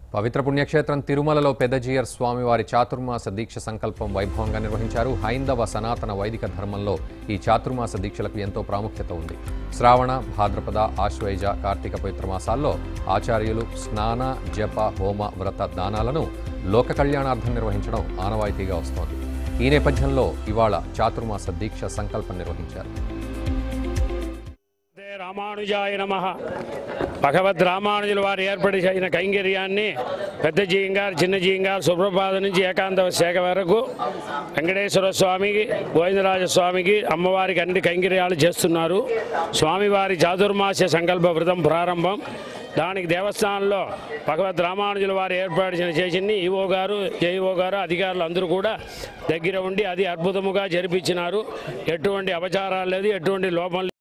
పవిత్ర పుణ్యక్షేత్రం తిరుమలలో పెద్దజీయర్ స్వామివారి చాతుర్మాస దీక్ష సంకల్పం వైభవంగా నిర్వహించారు హైందవ సనాతన వైదిక ధర్మంలో ఈ చాతుర్మాస దీక్షలకు ఎంతో ప్రాముఖ్యత ఉంది శ్రావణ భాద్రపద ఆశ్వయుజ కార్తీక పవిత్ర మాసాల్లో ఆచార్యులు స్నాన జప హోమ వ్రత దానాలను లోక కళ్యాణార్థం నిర్వహించడం ఆనవాయితీగా వస్తోంది ఈ నేపథ్యంలో ఇవాళ చాతుర్మాస దీక్ష సంకల్పం నిర్వహించారు దే రామానుజాయ నమ భగవద్ రామానుజుల వారు ఏర్పడి చేసిన కైంకర్యాన్ని పెద్ద జీయంగారు చిన్న జీయంగారు సుప్రభాత నుంచి ఏకాంత శాఖ వరకు వెంకటేశ్వర స్వామికి గోవిందరాజ స్వామికి అమ్మవారికి అన్ని కైంకర్యాలు చేస్తున్నారు స్వామివారి చాతుర్మాస్య సంకల్ప వ్రతం ప్రారంభం దానికి దేవస్థానంలో భగవద్ రామానుజుల వారు ఏర్పాటు చేసిన చేసింది ఈవో గారు జేఈఓ గారు అధికారులు అందరూ కూడా దగ్గర ఉండి అది అద్భుతముగా జరిపించినారు ఎటువంటి అపచారాలు లేదు ఎటువంటి లోపం లేదు.